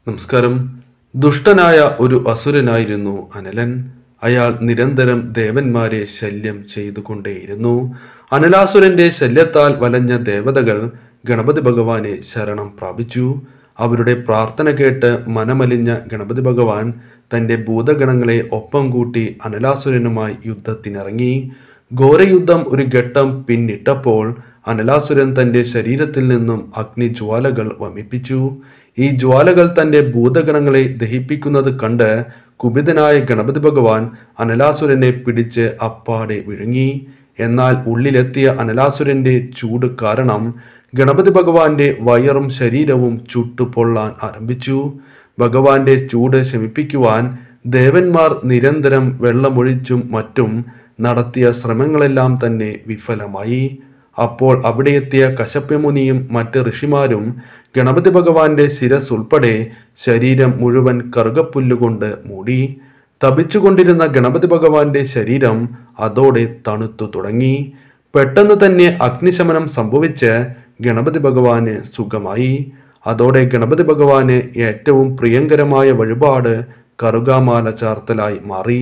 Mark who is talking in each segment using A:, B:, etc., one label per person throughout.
A: നമസ്കാരം ദുഷ്ടനായ ഒരു അസുരനായിരുന്നു അനലൻ അയാൾ നിരന്തരം ദേവന്മാരെ ശല്യം ചെയ്തുകൊണ്ടേയിരുന്നു അനലാസുരന്റെ ശല്യത്താൽ വലഞ്ഞ ദേവതകൾ ഗണപതി ഭഗവാനെ ശരണം പ്രാപിച്ചു അവരുടെ പ്രാർത്ഥന കേട്ട് മനമലിഞ്ഞ ഗണപതി ഭഗവാൻ തന്റെ ഭൂതഗണങ്ങളെ ഒപ്പം കൂട്ടി അനലാസുരനുമായി യുദ്ധത്തിനിറങ്ങി ഘോരയുദ്ധം ഒരു ഘട്ടം പിന്നിട്ടപ്പോൾ അനലാസുരൻ തന്റെ ശരീരത്തിൽ നിന്നും അഗ്നിജ്വാലകൾ വമിപ്പിച്ചു ഈ ജ്വാലകൾ തന്റെ ഭൂതഗണങ്ങളെ ദഹിപ്പിക്കുന്നത് കണ്ട് കുപിതനായ ഗണപതി ഭഗവാൻ അനലാസുരനെ പിടിച്ച് അപ്പാടെ വിഴുങ്ങി എന്നാൽ ഉള്ളിലെത്തിയ അനലാസുരന്റെ ചൂട് കാരണം ഗണപതി ഭഗവാന്റെ വയറും ശരീരവും ചുട്ടുപൊള്ളാൻ ആരംഭിച്ചു ഭഗവാന്റെ ചൂട് ശമിപ്പിക്കുവാൻ ദേവന്മാർ നിരന്തരം വെള്ളമൊഴിച്ചും മറ്റും നടത്തിയ ശ്രമങ്ങളെല്ലാം തന്നെ വിഫലമായി അപ്പോൾ അവിടെ എത്തിയ കശപ്യമുനിയും മറ്റ് ഋഷിമാരും ഗണപതി ഭഗവാന്റെ ശിരസ് ഉൾപ്പെടെ ശരീരം മുഴുവൻ കറുകപ്പുല്ലുകൊണ്ട് മൂടി തപിച്ചുകൊണ്ടിരുന്ന ഗണപതി ഭഗവാന്റെ ശരീരം അതോടെ തണുത്തു തുടങ്ങി പെട്ടെന്ന് തന്നെ അഗ്നിശമനം സംഭവിച്ച് ഗണപതി ഭഗവാന് സുഖമായി അതോടെ ഗണപതി ഭഗവാന് ഏറ്റവും പ്രിയങ്കരമായ വഴിപാട് കറുകാമാല ചാർത്തലായി മാറി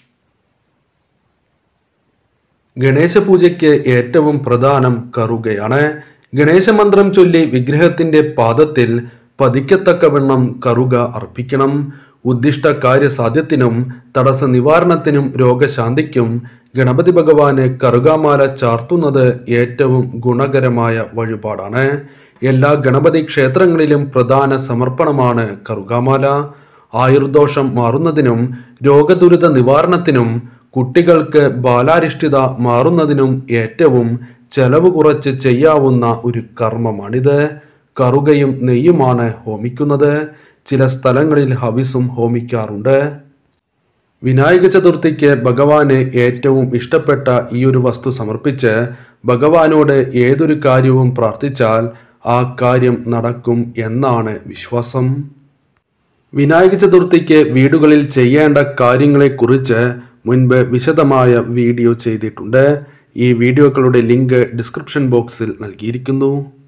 A: ഗണേശ പൂജയ്ക്ക് ഏറ്റവും പ്രധാനം കറുകയാണ് ഗണേശമന്ത്രം ചൊല്ലി വിഗ്രഹത്തിന്റെ പാദത്തിൽ പതിക്കത്തക്കവണ്ണം കറുക അർപ്പിക്കണം ഉദ്ദിഷ്ട കാര്യസാധ്യത്തിനും തടസ്സ നിവാരണത്തിനും രോഗശാന്തിക്കും ഗണപതി ഭഗവാന് കറുകാമാല ചാർത്തുന്നത് ഏറ്റവും ഗുണകരമായ വഴിപാടാണ് എല്ലാ ഗണപതി ക്ഷേത്രങ്ങളിലും പ്രധാന സമർപ്പണമാണ് കറുകാമാല ആയുർദോഷം മാറുന്നതിനും രോഗദുരിത നിവാരണത്തിനും കുട്ടികൾക്ക് ബാലാരിഷ്ഠിത മാറുന്നതിനും ഏറ്റവും ചെലവ് കുറച്ച് ചെയ്യാവുന്ന ഒരു കർമ്മമാണിത് കറുകയും നെയ്യുമാണ് ഹോമിക്കുന്നത് ചില സ്ഥലങ്ങളിൽ ഹവിസും ഹോമിക്കാറുണ്ട് വിനായക ചതുർത്ഥിക്ക് ഭഗവാന് ഏറ്റവും ഇഷ്ടപ്പെട്ട ഈ ഒരു വസ്തു സമർപ്പിച്ച് ഭഗവാനോട് ഏതൊരു കാര്യവും പ്രാർത്ഥിച്ചാൽ ആ കാര്യം നടക്കും എന്നാണ് വിശ്വാസം വിനായക ചതുർത്ഥിക്ക് വീടുകളിൽ ചെയ്യേണ്ട കാര്യങ്ങളെക്കുറിച്ച് മുൻപ് വിശദമായ വീഡിയോ ചെയ്തിട്ടുണ്ട് ഈ വീഡിയോകളുടെ ലിങ്ക് ഡിസ്ക്രിപ്ഷൻ ബോക്സിൽ നൽകിയിരിക്കുന്നു